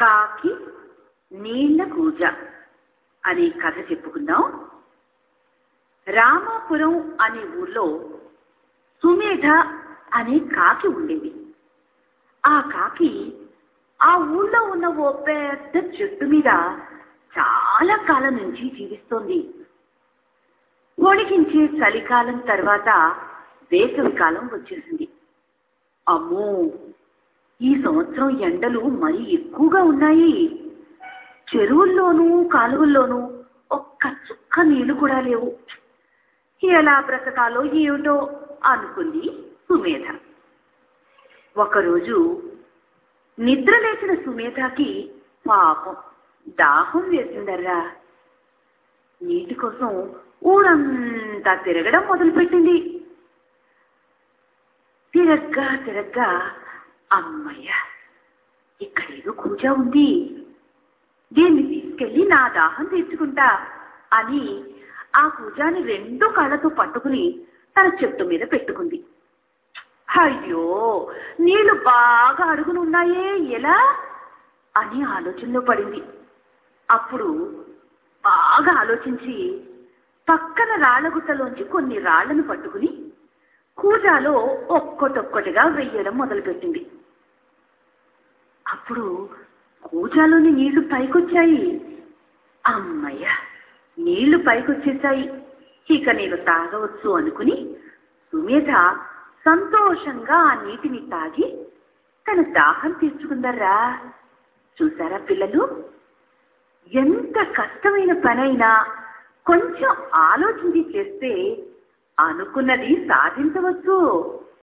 కాకి నీళ్ల కూజ అనే కథ చెప్పుకుందాం రామాపురం అనే ఊర్లో సుమేధ అనే కాకి ఉండేది ఆ కాకి ఆ ఊళ్ళో ఉన్న ఓ పెద్ద చెట్టు మీద చాలా కాలం నుంచి జీవిస్తోంది వణికించే చలికాలం తర్వాత వేసవి కాలం వచ్చేసింది అమ్మో ఈ సంవత్సరం ఎండలు మరీ ఎక్కువగా ఉన్నాయి చెరువుల్లోనూ కాలువల్లోనూ ఒక్క చుక్క నీళ్లు కూడా లేవు ఎలా బ్రతకాలో ఏమిటో అనుకుంది సుమేధ ఒకరోజు నిద్ర లేచిన సుమేధకి పాపం దాహం వేసిందర్రా నీటి కోసం ఊరంతా తిరగడం మొదలుపెట్టింది తిరగ్గా తిరగ్గా అమ్మయ్య ఇక్కడేదో కూజ ఉంది దీన్ని తీసుకెళ్లి నా దాహం తీర్చుకుంటా అని ఆ కూజాని రెండు కాళ్ళతో పట్టుకుని తన చెట్టు మీద పెట్టుకుంది అయ్యో నీళ్లు బాగా అడుగునున్నాయే ఎలా అని ఆలోచనలో పడింది అప్పుడు బాగా ఆలోచించి పక్కన రాళ్లగుట్టలోంచి కొన్ని రాళ్లను పట్టుకుని కూజాలో ఒక్కొటొక్కటిగా వెయ్యడం మొదలుపెట్టింది అప్పుడు కూజాలోని నీళ్లు పైకొచ్చాయి అమ్మయ్య నీళ్లు పైకొచ్చేసాయి ఇక నేను తాగవచ్చు అనుకుని సుమేధ సంతోషంగా ఆ నీటిని తాగి తన దాహం తీర్చుకుందర్రా చూసారా పిల్లలు ఎంత కష్టమైన పనైనా కొంచెం ఆలోచించి చేస్తే అనుకున్నది సాధించవచ్చు